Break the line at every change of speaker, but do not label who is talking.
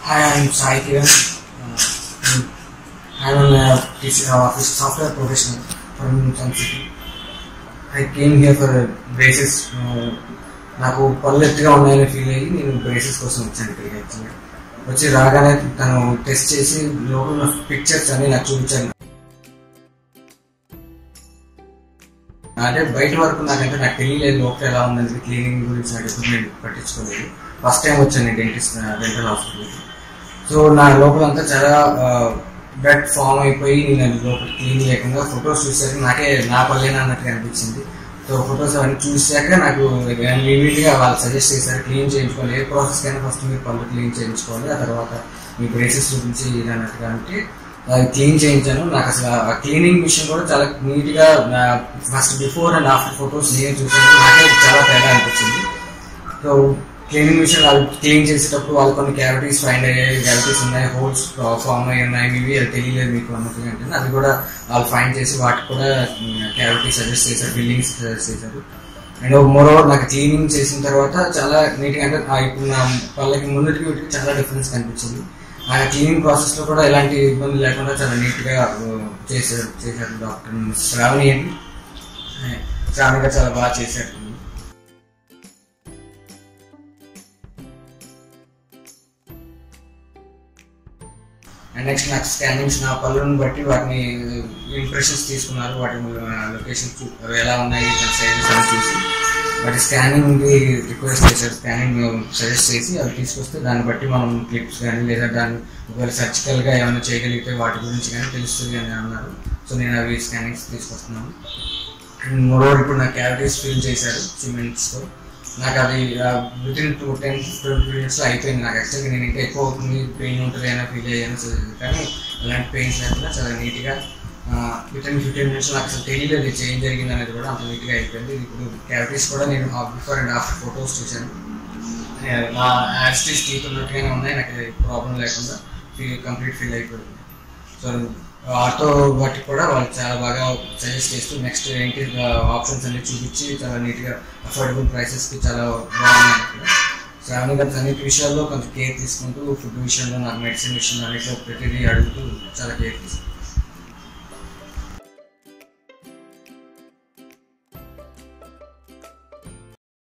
Hi, I'm Sai Kiran. Uh, I'm an uh, PC, uh, software professional from Sun City. I came here for braces. Uh, నాకు పళ్ళు ఎత్తుగా ఉన్నాయని feel అయ్యి నేను braces కోసం వచ్చాను ఇక్కడికి యాక్చువల్గా వచ్చి రాగానే తను టెస్ట్ చేసి లోపల పిక్చర్స్ అన్ని నాకు చూపించాను అంటే బయట వరకు నాకంటే నాకు తెలియలేదు లోపల ఎలా ఉందని క్లీనింగ్ గురించి నాకు ఎప్పుడు నేను పట్టించుకోలేదు ఫస్ట్ టైం వచ్చాను డెంటిస్ట్ డెంటల్ హాస్పిటల్కి సో నా లోపల అంతా చాలా బ్లడ్ ఫామ్ అయిపోయి నేను లోపల క్లీన్ లేకుండా ఫొటోస్ చూసాక నాకే నా పల్లెనా అన్నట్టుగా అనిపించింది సో ఫొటోస్ అవన్నీ చూసాక నాకు ఇమీడియట్గా వాళ్ళు సజెస్ట్ చేశారు క్లీన్ చేయించుకోవాలి ఏ ప్రాసెస్ కైనా ఫస్ట్ మీరు పళ్ళు క్లీన్ చేయించుకోవాలి ఆ తర్వాత మీ బ్రేసెస్ గురించి ఇది అన్నట్టుగా అంటే అది క్లీన్ చేయించాను నాకు అసలు ఆ క్లీనింగ్ విషయం కూడా చాలా నీట్గా first before and after photos నేను చూసాను నాకే చాలా తేడా అనిపించింది సో క్లీనింగ్ విషయం వాళ్ళు క్లీన్ చేసేటప్పుడు వాళ్ళు కొన్ని క్యావిటీస్ ఫైండ్ అయ్యాయి క్యావిటీస్ ఉన్నాయి హోల్స్ ఫామ్ అయ్యి ఉన్నాయి ఇవి అది తెలియలేదు మీకు అన్నట్టుగా అంటే అది కూడా వాళ్ళు ఫైండ్ చేసి వాటికి కూడా క్యావిటీ సజెస్ట్ చేశారు బిల్డింగ్స్ సజెస్ట్ చేశారు అండ్ మోర్ ఓవర్ నాకు క్లీనింగ్ చేసిన తర్వాత చాలా నీట్గా అంటే ఆ ఇప్పుడు నా వాళ్ళకి ముందుకి వీటికి చాలా డిఫరెన్స్ కనిపించింది ఆ క్లీనింగ్ ప్రాసెస్ లో కూడా ఎలాంటి ఇబ్బంది లేకుండా చాలా నీట్ గా చేశారు చేశారు డాక్టర్ శ్రావణి అని శ్రావణి గారు చాలా బాగా చేశారు అండ్ నెక్స్ట్ నాకు స్కానింగ్స్ నా పళ్ళను బట్టి వాటిని ఇంప్రెషన్స్ తీసుకున్నారు వాటి లొకేషన్ ఎలా ఉన్నాయి దాని సైజెస్ అని చూసి వాటి స్కానింగ్ రిక్వెస్ట్ చేశారు స్కానింగ్ సజెస్ట్ చేసి అవి తీసుకొస్తే దాన్ని బట్టి మనం క్లిప్స్ కానీ లేదా దాన్ని ఒకవేళ సర్జికల్గా ఏమైనా చేయగలిగితే వాటి గురించి కానీ తెలుస్తుంది అని అన్నారు సో నేను అవి స్కానింగ్స్ తీసుకొస్తున్నాను అండ్ మోరోవర్ ఇప్పుడు నా క్యావిటీస్ ఫిల్ చేశారు సిమెంట్స్తో నాకు అది within two ten twenty మినిట్స్లో అయిపోయింది నాకు యాక్చువల్గా నేను ఇంకా ఎక్కువ అవుతుంది పెయిన్ ఉంటుంది అయినా ఫీల్ అయ్యాను కానీ అలాంటి పెయిన్స్ లేకుండా చాలా నీట్గా విత్ ఇన్ ఫిఫ్టీన్ మినిట్స్ నాకు అసలు తెలియలేదు ఇది చేంజ్ జరిగింది అనేది కూడా అంత నీట్గా అయిపోయింది ఇప్పుడు క్యావిటీస్ కూడా నేను బిఫోర్ అండ్ ఆఫ్టర్ ఫొటోస్ చూశాను నా యాస్టీస్ టీత్ ఉన్నట్టుగానే ఉన్నాయి నాకు ప్రాబ్లం లేకుండా ఫీల్ కంప్లీట్ ఫీల్ అయిపోయింది సో ఆటో వాటికి కూడా వాళ్ళు చాలా బాగా సజెస్ట్ చేస్తూ నెక్స్ట్ ఏంటి ఆప్షన్స్ అన్ని చూపించి చాలా నీట్గా అఫోర్డబుల్ ప్రైసెస్కి చాలా బాగున్నాయి శ్రావణి గారు అన్నిటి విషయాల్లో కొంచెం కేర్ తీసుకుంటూ ఫుడ్ విషయంలో నాకు మెడిసిన్ విషయంలో అన్నిట్లో ప్రతిదీ అడుగుతూ చాలా కేర్ తీసుకుంటాను